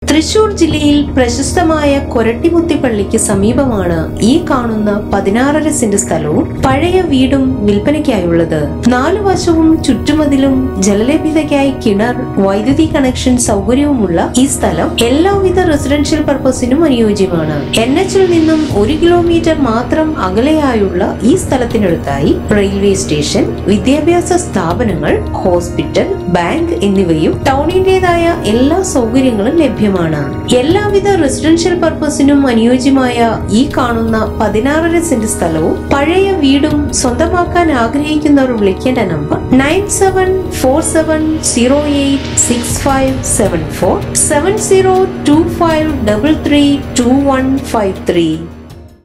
തൃശൂർ ജില്ലയിൽ പ്രശസ്തമായ കൊരട്ടിമുത്തി പള്ളിക്ക് സമീപമാണ് ഈ കാണുന്ന പതിനാറര സെന്റ് സ്ഥലവും പഴയ വീടും വിൽപ്പനയ്ക്കായുള്ളത് നാലു വശവും ചുറ്റുമതിലും ജലലഭ്യതയ്ക്കായി കിണർ വൈദ്യുതി കണക്ഷൻ സൗകര്യവുമുള്ള ഈ സ്ഥലം എല്ലാവിധ റെസിഡൻഷ്യൽ പർപ്പസിനും അനുയോജ്യമാണ് എൻ എച്ചിൽ നിന്നും ഒരു കിലോമീറ്റർ മാത്രം അകലെയായുള്ള ഈ സ്ഥലത്തിനടുത്തായി റെയിൽവേ സ്റ്റേഷൻ വിദ്യാഭ്യാസ സ്ഥാപനങ്ങൾ ഹോസ്പിറ്റൽ ബാങ്ക് എന്നിവയും ടൗണിന്റേതായ എല്ലാ സൗകര്യങ്ങളും ലഭ്യമാണ് എല്ലാവിധ റെസിഡൻഷ്യൽ പർപ്പസിനും അനുയോജ്യമായ ഈ കാണുന്ന പതിനാറര സെന്റ് സ്ഥലവും പഴയ വീടും സ്വന്തമാക്കാൻ ആഗ്രഹിക്കുന്നവർ വിളിക്കേണ്ട number nine seven four seven zero eight six five seven four seven zero two five double three two one five three